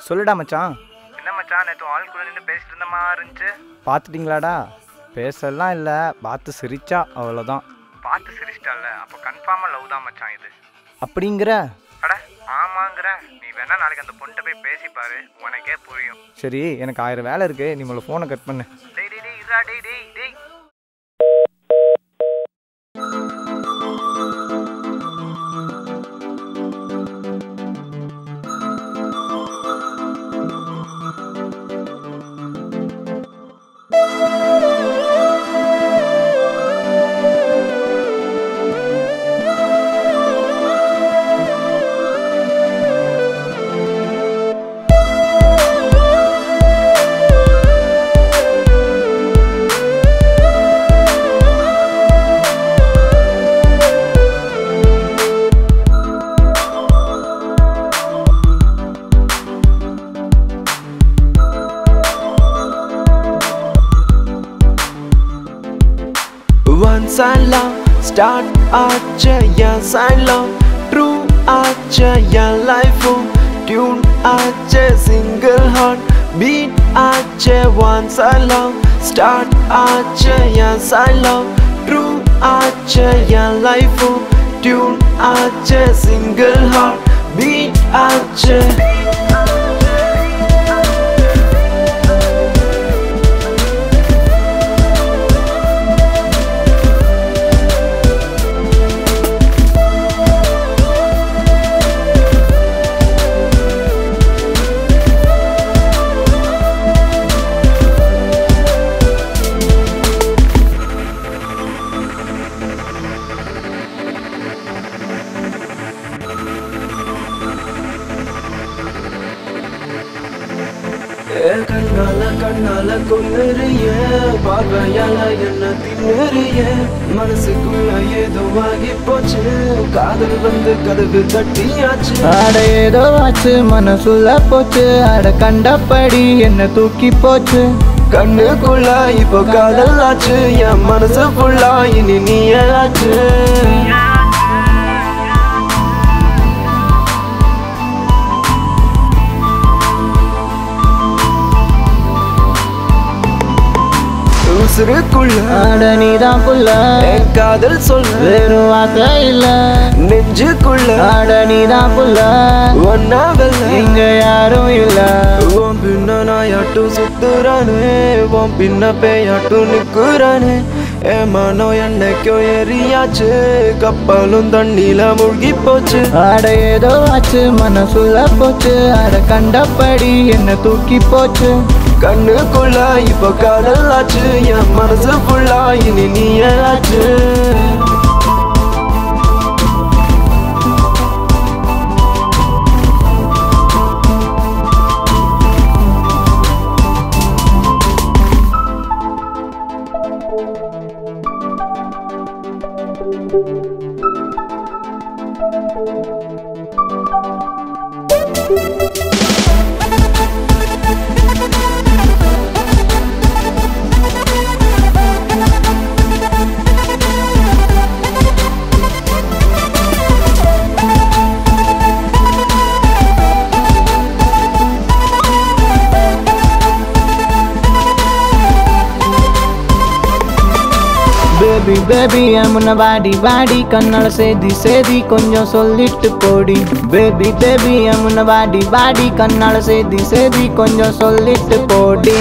சொல்லுடா மச்சான் என்ன மச்சான் நேற்று ஆள் கூட நின்று பேசிட்டு இருந்த மாதிரி இருந்துச்சு பார்த்துட்டிங்களாடா பேசலாம் இல்லை பார்த்து சிரிச்சா அவ்வளோதான் பார்த்து சிரிச்சிட்டால அப்போ கன்ஃபார்மாக லவ் தான் மச்சான் இது அப்படிங்கிற அட ஆமாங்கிற நீ வேணா நாளைக்கு அந்த பொண்ணுகிட்ட போய் பேசி பாரு உனக்கே புரியும் சரி எனக்கு ஆயிரம் வேலை இருக்குது நீ முதல்ல ஃபோனை கட் பண்ணு டேய் டேய் டேய் இருடா டேய் டேய் டேய் Once I love, start ஆச்ச என் சைலம் ட்ரூ ஆச்ச என் லைஃபும் டியூன் ஆச்ச சிங்கிள் ஹார்ட் பீட் ஆச்ச once I love, start ஆச்ச என் சைலம் ட்ரூ ஆச்ச என் லைஃபும் டியூன் ஆச்ச சிங்கிள் ஹார்ட் பீட் ஆச்ச ஏ கண்ணால கண்ணால கொன்னுறிய பார்வையால என்ன தின்னுறிய மனசுக்குள்ள ஏதோ ஆகி போச்சு காதல் வந்து கதவு தட்டியாச்சு அட ஏதோ ஆச்சு மனசுல போச்சு அட கண்டபடி என்ன தூக்கி போச்சு கண்ணுக்குள்ள இப்போ காதல் ஆச்சு என் மனசு ஃபுல்லா இனி நீயே ஆச்சு உசுருக்குள்ள அட நீதான் புள்ள என் காதல் சொல்ல வெறும் வார்த்தை இல்ல நெஞ்சுக்குள்ள அட நீதான் புள்ள ஒன்னா வெல்ல இங்க யாரும் இல்ல உன் பின்ன நாயாட்டும் சுத்துறானே உன் பின்ன பேயாட்டும் நிக்குறானே ஏ மனோ என்னைக்கோ எரியாச்சு கப்பலும் தண்ணில மூழ்கி போச்சு அட ஏதோ ஆச்சு மனசுல போச்சு அட கண்டபடி என்ன தூக்கி போச்சு கண்ணுக்குள்ள இப்போ காதல் ஆச்சு என் மனசு ஃபுல்லா இனி நீயே ஆச்சு பேபி பேபி முன்ன வாடி வாடி கண்ணால சேதி சேதி கொஞ்சம் சொல்லிட்டு போடி பேபி பேபி முன்ன வாடி வாடி கண்ணால சேதி சேதி கொஞ்சம் சொல்லிட்டு போடி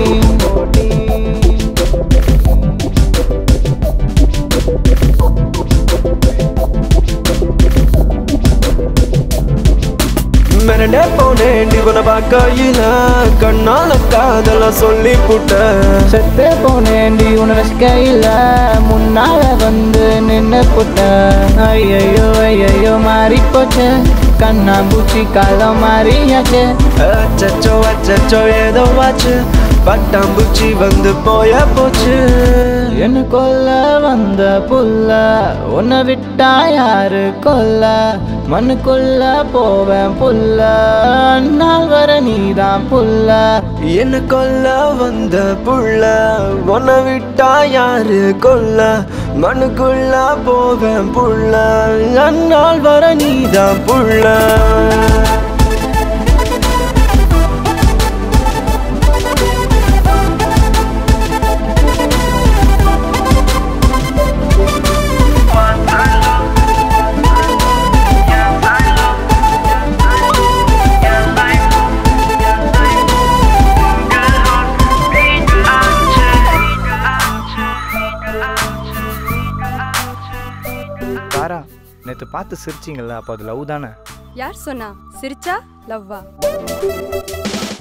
மிரண்டே போனேன் இவனை பார்க்கையில கண்ணால காதல சொல்லி புட்ட செத்தே போனேன்டி உன ரசிக்கையில் முன்னால வந்து நின்று புட்ட ஐயையோ ஐயையோ மாறி போச்சு கண்ணாம்பூச்சி காலம் மாறியாச்சு அச்சச்சோ அச்சச்சோ ஏதோ ஆச்சு பட்டாம்பூச்சி வந்து போய போச்சு என்ன கொல்ல வந்த புல்ல உன்னை விட்டா யாரு கொல்ல மண்ணுக்குள்ள போவேன் புல்ல நாள் வர நீதான் புல்ல என்ன கொல்ல வந்த புள்ள உன்னை விட்டா யாரு கொல்ல மண்ணுக்குள்ள போவேன் புள்ள அந்நாள் வர நீதான் புள்ள தாரா நேற்று பார்த்து சிரிச்சிங்கல்ல அப்போ அது லவ் தானே யார் சொன்னா சிரிச்சா லவ்வா